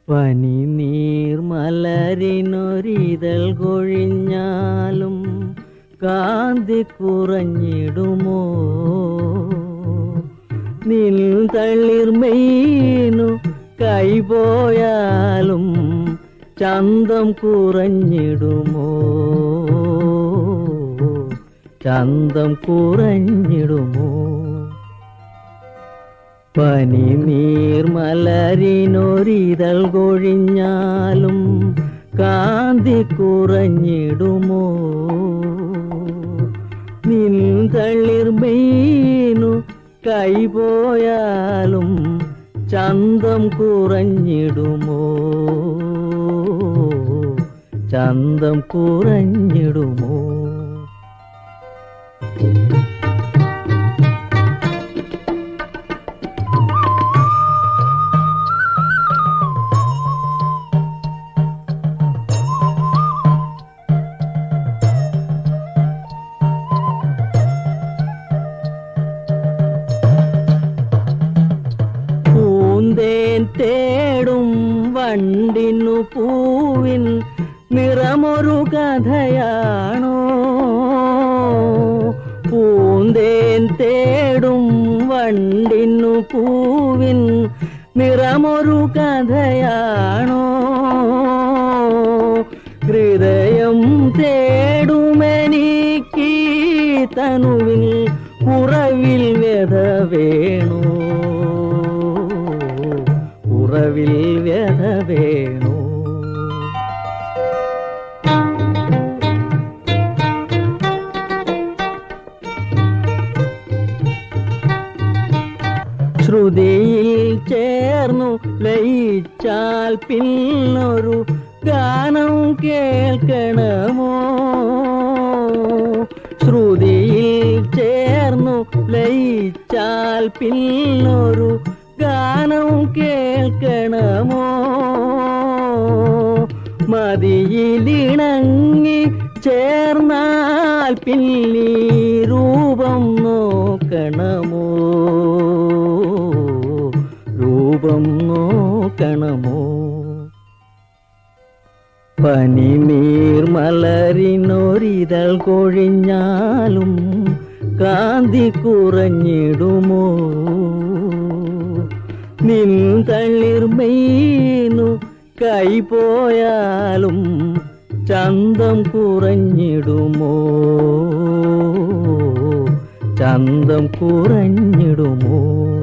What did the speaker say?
പനി നീർമലരിനൊരിതൾ കൊഴിഞ്ഞാലും കാന്തി കുറഞ്ഞിടുമോ നിൽ തളിർമീനു കൈപോയാലും ചന്തം കുറഞ്ഞിടുമോ ചന്തം കുറഞ്ഞിടുമോ പനി നീർമലരിനൊരിതൾ കൊഴിഞ്ഞാലും കാന്തി കുറഞ്ഞിടുമോ നിൻ തളിർമീനു കൈപോയാലും ചന്തം കുറഞ്ഞിടുമോ ചന്തം കുറഞ്ഞിടുമോ പൂന്തേൻ തേടും വണ്ടിനു പൂവിൻ നിറമൊരു കഥയാണോ പൂന്തേൻ തേടും വണ്ടിനു പൂവിൻ നിറമൊരു കഥയാണോ ഹൃദയം തേടുമെനിക്ക് തനുവിൽ ഉറവിൽ വ്യത വേണോ ഉറവിൽ വ്യത വേണോ ശ്രുതിയിൽ ചേർന്നു ലയിച്ചാൽ പിന്നൊരു ഗാനം കേൾക്കണമോ ശ്രുതിയിൽ ചേർന്നു ലയിച്ചാൽ പിന്നൊരു ഗാനം കേൾക്കണമോ മതിയിലിണങ്ങി ചേർന്നാൽ പിന്നീ രൂപം നോക്കണമോ രൂപം നോക്കണമോ പനി നീർമലരിനൊരിതൾ കൊഴിഞ്ഞാലും കാന്തി കുറഞ്ഞിടുമോ നിൻ തളിർമീനു കൈപോയാലും ചന്തം കുറഞ്ഞിടുമോ ചന്തം കുറഞ്ഞിടുമോ